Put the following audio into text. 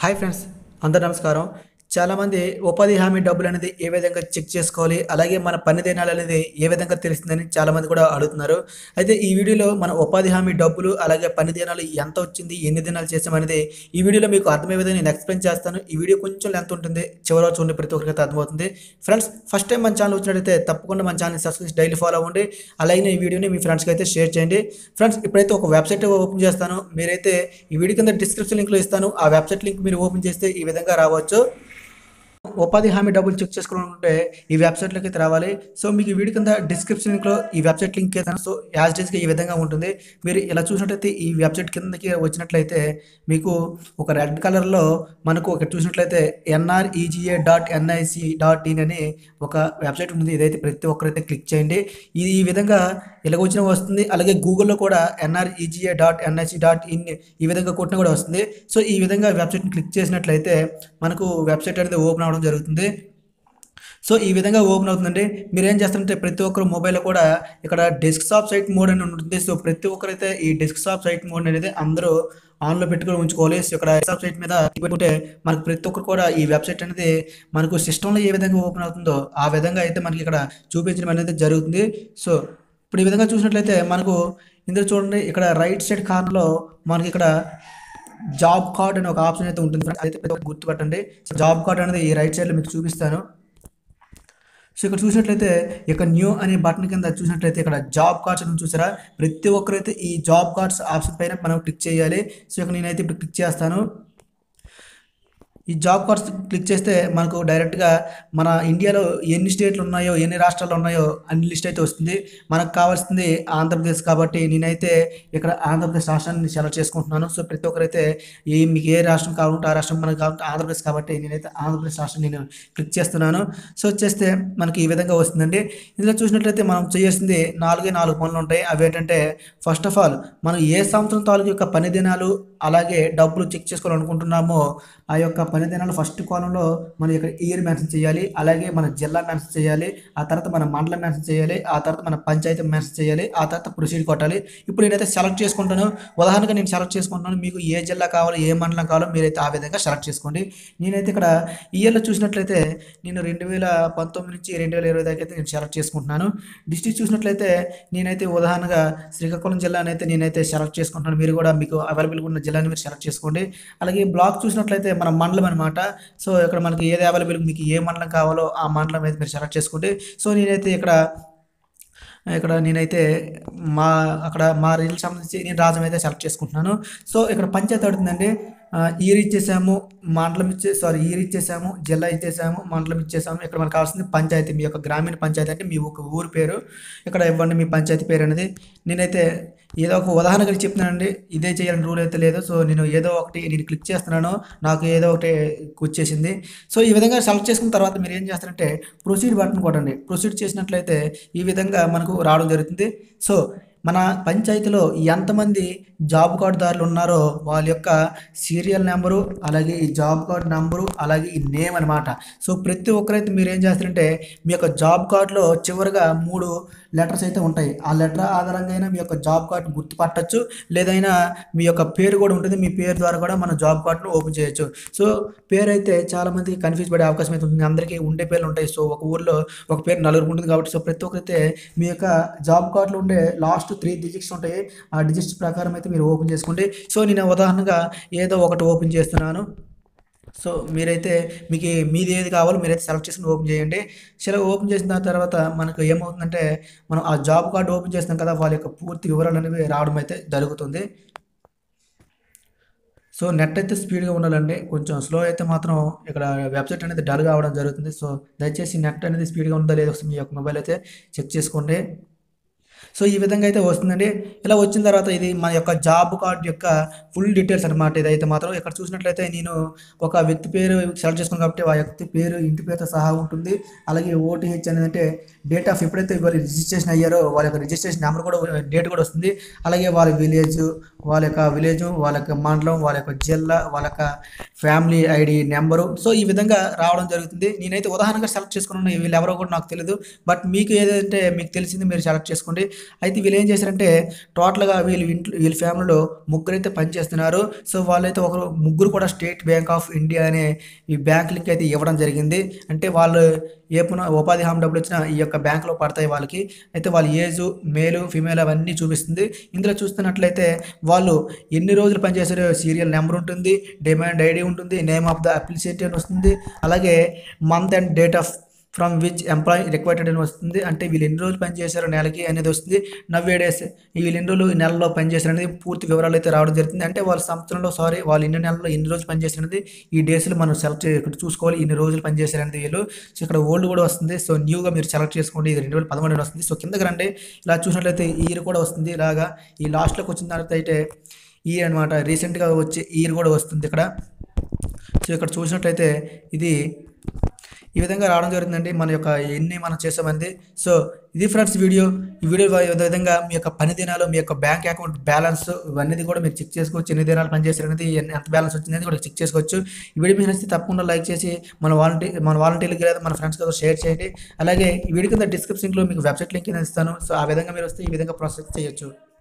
hi friends అందరు నమస్కారం చాలామంది ఉపాధి హామీ డబ్బులు అనేది ఏ విధంగా చెక్ చేసుకోవాలి అలాగే మన పని దినాలు అనేది ఏ విధంగా తెలుస్తుందని చాలామంది కూడా అడుగుతున్నారు అయితే ఈ వీడియోలో మన ఉపాధి హామీ డబ్బులు అలాగే పని దినాలు ఎంత వచ్చింది ఎన్ని దినాలు చేసామనేది ఈ వీడియోలో మీకు అర్థమయ్యే విధంగా నేను ఎక్స్ప్లెయిన్ చేస్తాను ఈ వీడియో కొంచెం లెంత్ ఉంటుంది చివరి వరకు చూడండి ప్రతి ఒక్కరికి అర్థమవుతుంది ఫ్రెండ్స్ ఫస్ట్ టైం మన ఛానల్ వచ్చినట్టయితే తప్పకుండా మన ఛానల్ సబ్స్క్రైబ్ డైలీ ఫాలో అవ్వండి అలాగే ఈ వీడియోని మీ ఫ్రెండ్స్కి అయితే షేర్ చేయండి ఫ్రెండ్స్ ఇప్పుడైతే ఒక వెబ్సైట్ ఓపెన్ చేస్తాను మీరైతే ఈ వీడియో కింద డిస్క్రిప్షన్ లింక్లో ఇస్తాను ఆ వెబ్సైట్ లింక్ మీరు ఓపెన్ చేస్తే ఈ విధంగా రావచ్చు ఉపాధి హామీ డబ్బులు చెక్ చేసుకోవాలనుకుంటే ఈ వెబ్సైట్లోకి అయితే రావాలి సో మీకు ఈ వీడియో కింద డిస్క్రిప్షన్ లింక్లో ఈ వెబ్సైట్ లింక్ వేస్తాను సో యాజ్ డేస్గా ఈ విధంగా ఉంటుంది మీరు ఇలా చూసినట్లయితే ఈ వెబ్సైట్ కిందకి వచ్చినట్లయితే మీకు ఒక రెడ్ కలర్లో మనకు ఒక చూసినట్లయితే NREGA dot NIC dot in అని ఒక వెబ్సైట్ ఉంటుంది ఇదైతే ప్రతి ఒక్కరైతే క్లిక్ చేయండి ఇది ఈ విధంగా ఇలాగ వచ్చిన వస్తుంది అలాగే గూగుల్లో కూడా NREGA dot NIC dot in ఈ విధంగా కొట్టిన కూడా వస్తుంది సో ఈ విధంగా వెబ్సైట్ని క్లిక్ చేసినట్లయితే మనకు వెబ్సైట్ అనేది ఓపెన్ అవడం జరుగుతుంది సో ఈ విధంగా ఓపెన్ అవుతుందండి మీరు ఏం చేస్తారంటే ప్రతి ఒక్కరు మొబైల్లో కూడా ఇక్కడ డెస్క్టాప్ సైట్ మోడ్ అని ఉంటుంది సో ప్రతి ఒక్కరైతే ఈ డెస్క్టాప్ సైట్ మోడ్ అనేది అందరూ ఆన్లో పెట్టుకొని ఉంచుకోవాలి సో ఇక్కడ డెస్క్టాప్ సైట్ మీద పెట్టుకుంటే మనకు ప్రతి ఒక్కరు కూడా ఈ వెబ్సైట్ అనేది మనకు సిస్టంలో ఏ విధంగా ఓపెన్ అవుతుందో ఆ విధంగా అయితే మనకి ఇక్కడ చూపించడం అనేది జరుగుతుంది సో ఇప్పుడు ఈ విధంగా చూసినట్లయితే మనకు ఇందులో చూడండి ఇక్కడ రైట్ సైడ్ కార్నర్లో మనకి ఇక్కడ జాబ్ కార్డ్ అనే ఒక ఆప్షన్ అయితే ఉంటుంది ఫ్రెండ్స్ అయితే ప్రతి ఒక్కరు గుర్తుపట్టండి సో జాబ్ కార్డ్ అనేది ఈ రైట్ సైడ్లో మీకు చూపిస్తాను సో ఇక్కడ చూసినట్లయితే ఇక న్యూ అనే బటన్ కింద చూసినట్లయితే ఇక్కడ జాబ్ కార్డ్స్ అని చూసారా ప్రతి ఒక్కరైతే ఈ జాబ్ కార్డ్స్ ఆప్షన్ పైన మనం క్లిక్ చేయాలి సో ఇక్కడ నేనైతే ఇప్పుడు క్లిక్ చేస్తాను ఈ జాబ్ కార్డ్స్ క్లిక్ చేస్తే మనకు డైరెక్ట్గా మన ఇండియాలో ఎన్ని స్టేట్లు ఉన్నాయో ఎన్ని రాష్ట్రాలు ఉన్నాయో అన్ని లిస్ట్ అయితే వస్తుంది మనకు కావాల్సింది ఆంధ్రప్రదేశ్ కాబట్టి నేనైతే ఇక్కడ ఆంధ్రప్రదేశ్ రాష్ట్రాన్ని సెలెక్ట్ చేసుకుంటున్నాను సో ప్రతి ఒక్కరైతే ఏ మీకు ఏ రాష్ట్రం కావాలంటే ఆ రాష్ట్రం మనకు కావాలంటే ఆంధ్రప్రదేశ్ కాబట్టి నేనైతే ఆంధ్రప్రదేశ్ రాష్ట్రం నేను క్లిక్ చేస్తున్నాను సో చేస్తే మనకి ఈ విధంగా వస్తుందండి ఇందులో చూసినట్లయితే మనం చేయాల్సింది నాలుగే నాలుగు పనులు ఉంటాయి అవి ఏంటంటే ఫస్ట్ ఆఫ్ ఆల్ మనం ఏ సంవత్సరం తాలూకు యొక్క పని దినాలు అలాగే డబ్బులు చెక్ చేసుకోవాలనుకుంటున్నామో ఆ యొక్క పని దినాలు ఫస్ట్ కాలంలో మనం ఇక్కడ ఇయర్ మెన్షన్ చేయాలి అలాగే మన జిల్లా మెన్షన్ చేయాలి ఆ తర్వాత మన మండలం మెన్షన్ చేయాలి ఆ తర్వాత మన పంచాయతీ మెన్షన్ చేయాలి ఆ తర్వాత ప్రొసీడ్ కొట్టాలి ఇప్పుడు నేనైతే సెలెక్ట్ చేసుకుంటాను ఉదాహరణగా నేను సెలెక్ట్ చేసుకుంటున్నాను మీకు ఏ జిల్లా కావాలో ఏ మండలం కావాలో మీరైతే ఆ విధంగా సెలెక్ట్ చేసుకోండి నేనైతే ఇక్కడ ఇయర్లో చూసినట్లయితే నేను రెండు వేల పంతొమ్మిది నుంచి రెండు వేల ఇరవై దాకా అయితే నేను సెలెక్ట్ చేసుకుంటున్నాను డిస్ట్రిక్ట్ చూసినట్లయితే నేనైతే ఉదాహరణగా శ్రీకాకుళం జిల్లాని అయితే నేనైతే సెలెక్ట్ చేసుకుంటున్నాను మీరు కూడా మీకు అవైలబుల్గా ఉన్న జిల్లాని మీరు సెలెక్ట్ చేసుకోండి అలాగే బ్లాక్ చూసినట్లయితే మన మండలం అనమాట సో ఇక్కడ మనకి ఏది అవైలబుల్ మీకు ఏ మండలం కావాలో ఆ మండలం అయితే మీరు సెలెక్ట్ చేసుకోండి సో నేనైతే ఇక్కడ ఇక్కడ నేనైతే మా అక్కడ మా రీల్ సంబంధించి నేను రాజం అయితే సెలెక్ట్ చేసుకుంటున్నాను సో ఇక్కడ పంచాయతీ అడుగుతుందండి ఈర్ ఇచ్చేసాము మండలం ఇచ్చే సారీ ఈర్ ఇచ్చేసాము జిల్లా ఇచ్చేసాము మండలం ఇచ్చేసాము ఇక్కడ మనకు కావాల్సింది పంచాయతీ మీ యొక్క గ్రామీణ పంచాయతీ అంటే మీ ఒక ఊరు పేరు ఇక్కడ ఇవ్వండి మీ పంచాయతీ పేరు అనేది నేనైతే ఏదో ఒక ఉదాహరణగా చెప్తున్నానండి ఇదే చేయాలని రూల్ అయితే లేదు సో నేను ఏదో ఒకటి నేను క్లిక్ చేస్తున్నాను నాకు ఏదో ఒకటి వచ్చేసింది సో ఈ విధంగా సెలెక్ట్ చేసుకున్న తర్వాత మీరు ఏం చేస్తారంటే ప్రొసీడ్ బటన్ కొట్టండి ప్రొసీడ్ చేసినట్లయితే ఈ విధంగా మనకు రావడం జరుగుతుంది సో మన పంచాయతీలో ఎంతమంది జాబ్ కార్డుదారులు ఉన్నారో వాళ్ళ యొక్క సీరియల్ నెంబరు అలాగే ఈ జాబ్ కార్డ్ నెంబరు అలాగే ఈ నేమ్ అనమాట సో ప్రతి ఒక్కరైతే మీరు ఏం చేస్తారంటే మీ యొక్క జాబ్ కార్డులో చివరిగా మూడు లెటర్స్ అయితే ఉంటాయి ఆ లెటర్ ఆధారంగా అయినా మీ యొక్క జాబ్ కార్డు గుర్తుపట్టచ్చు లేదైనా మీ యొక్క పేరు కూడా ఉంటుంది మీ పేరు ద్వారా కూడా మన జాబ్ కార్డును ఓపెన్ చేయొచ్చు సో పేరు అయితే చాలా మందికి కన్ఫ్యూజ్ పడే అవకాశం అయితే ఉంటుంది అందరికీ ఉండే పేర్లు ఉంటాయి సో ఒక ఊర్లో ఒక పేరు నలుగురు ఉంటుంది కాబట్టి సో ప్రతి ఒక్కరైతే మీ యొక్క జాబ్ కార్డులో ఉండే లాస్ట్ త్రీ డిజిట్స్ ఉంటాయి ఆ డిజిట్స్ ప్రకారం అయితే మీరు ఓపెన్ చేసుకోండి సో నేను ఉదాహరణగా ఏదో ఒకటి ఓపెన్ చేస్తున్నాను సో మీరైతే మీకు మీది ఏది కావాలో మీరైతే సెలెక్ట్ చేసుకుని ఓపెన్ చేయండి సరే ఓపెన్ చేసిన తర్వాత మనకు ఏమవుతుందంటే మనం ఆ జాబ్ కార్డు ఓపెన్ చేస్తాం కదా వాళ్ళ యొక్క పూర్తి వివరాలు అనేవి రావడం అయితే జరుగుతుంది సో నెట్ అయితే స్పీడ్గా ఉండాలండి కొంచెం స్లో అయితే మాత్రం ఇక్కడ వెబ్సైట్ అనేది డల్గా అవడం జరుగుతుంది సో దయచేసి నెట్ అనేది స్పీడ్గా ఉందా లేదా మీ యొక్క మొబైల్ అయితే చెక్ చేసుకోండి సో ఈ విధంగా అయితే వస్తుందండి ఇలా వచ్చిన తర్వాత ఇది మన యొక్క జాబ్ కార్డ్ యొక్క ఫుల్ డీటెయిల్స్ అనమాట ఇదైతే మాత్రం ఇక్కడ చూసినట్లయితే నేను ఒక వ్యక్తి పేరు సెలెక్ట్ చేసుకున్నాను కాబట్టి ఆ వ్యక్తి పేరు ఇంటి పేరుతో సహా ఉంటుంది అలాగే ఓటీహెచ్ అనేది అంటే డేట్ ఆఫ్ ఎప్పుడైతే వాళ్ళు రిజిస్ట్రేషన్ అయ్యారో వాళ్ళ యొక్క రిజిస్ట్రేషన్ నెంబర్ కూడా డేట్ కూడా వస్తుంది అలాగే వాళ్ళ విలేజ్ వాళ్ళ యొక్క విలేజ్ వాళ్ళ యొక్క మండలం వాళ్ళ యొక్క జిల్లా వాళ్ళ యొక్క ఫ్యామిలీ ఐడి నెంబరు సో ఈ విధంగా రావడం జరుగుతుంది నేనైతే ఉదాహరణగా సెలెక్ట్ చేసుకున్నాను వీళ్ళు ఎవరో కూడా నాకు తెలియదు బట్ మీకు ఏదంటే మీకు తెలిసింది మీరు సెలెక్ట్ చేసుకోండి అయితే వీళ్ళు ఏం చేశారంటే టోటల్గా వీళ్ళు ఇంట్లో వీళ్ళ ఫ్యామిలీలో ముగ్గురు అయితే పనిచేస్తున్నారు సో వాళ్ళైతే ఒకరు ముగ్గురు కూడా స్టేట్ బ్యాంక్ ఆఫ్ ఇండియా అనే ఈ బ్యాంక్ లింక్ అయితే ఇవ్వడం జరిగింది అంటే వాళ్ళు ఏ పునః ఉపాధి హామీ డబ్బులు వచ్చినా ఈ యొక్క బ్యాంకులో పడతాయి వాళ్ళకి అయితే వాళ్ళ ఏజ్ మేలు ఫిమేల్ అవన్నీ చూపిస్తుంది ఇందులో చూస్తున్నట్లయితే వాళ్ళు ఎన్ని రోజులు పనిచేసారో సీరియల్ నెంబర్ ఉంటుంది డిమాండ్ ఐడి ఉంటుంది నేమ్ ఆఫ్ ద అప్లిసియేట్ అని వస్తుంది అలాగే month and date of from which employee required అని వస్తుంది అంటే వీళ్ళు ఎన్ని రోజులు పనిచేశారో నెలకి అనేది వస్తుంది నవ్వే డేస్ వీళ్ళు ఎన్ని రోజులు ఈ నెలలో పనిచేశారు అనేది పూర్తి వివరాలు అయితే రావడం జరుగుతుంది అంటే వాళ్ళ సంవత్సరంలో సారీ వాళ్ళు ఎన్ని నెలల్లో ఎన్ని రోజులు పనిచేశారు అనేది ఈ డేస్లో మనం సెలెక్ట్ ఇక్కడ చూసుకోవాలి ఇన్ని రోజులు పనిచేశారు అనేది వీళ్ళు సో ఇక్కడ ఓల్డ్ కూడా వస్తుంది సో న్యూగా మీరు సెలెక్ట్ చేసుకోండి ఇది రెండు వేల పదమూడు వస్తుంది సో కిందకి రండి ఇలా చూసినట్లయితే ఇయర్ కూడా వస్తుంది ఇలాగా ఈ లాస్ట్లోకి వచ్చిన తర్వాత అయితే ఇయర్ అనమాట రీసెంట్గా వచ్చే ఇయర్ కూడా వస్తుంది ఇక్కడ సో ఇక్కడ చూసినట్లయితే ఇది ఈ విధంగా రావడం జరుగుతుందండి మన యొక్క ఎన్ని మనం చేసామంది సో ఇది ఫ్రెండ్స్ వీడియో ఈ వీడియో విధంగా మీ యొక్క పని దినాలు మీ యొక్క బ్యాంక్ అకౌంట్ బ్యాలెన్స్ ఇవన్నీ కూడా మీరు చెక్ చేసుకోవచ్చు ఎన్ని దినాలు పనిచేశారు అనేది ఎన్ని- ఎంత బ్యాలెన్స్ వచ్చింది కూడా చెక్ చేసుకోవచ్చు ఈ వీడియో మీకు నచ్చితే తప్పకుండా లైక్ చేసి మన వాలంటీ మన వాలంటీర్లకి లేదా మన ఫ్రెండ్స్ కదా షేర్ చేయండి అలాగే ఈ వీడియో కింద డిస్క్రిప్షన్లో మీకు వెబ్సైట్ లింక్ ఇస్తాను సో ఆ విధంగా మీరు వస్తే ఈ విధంగా ప్రాసెస్ చేయొచ్చు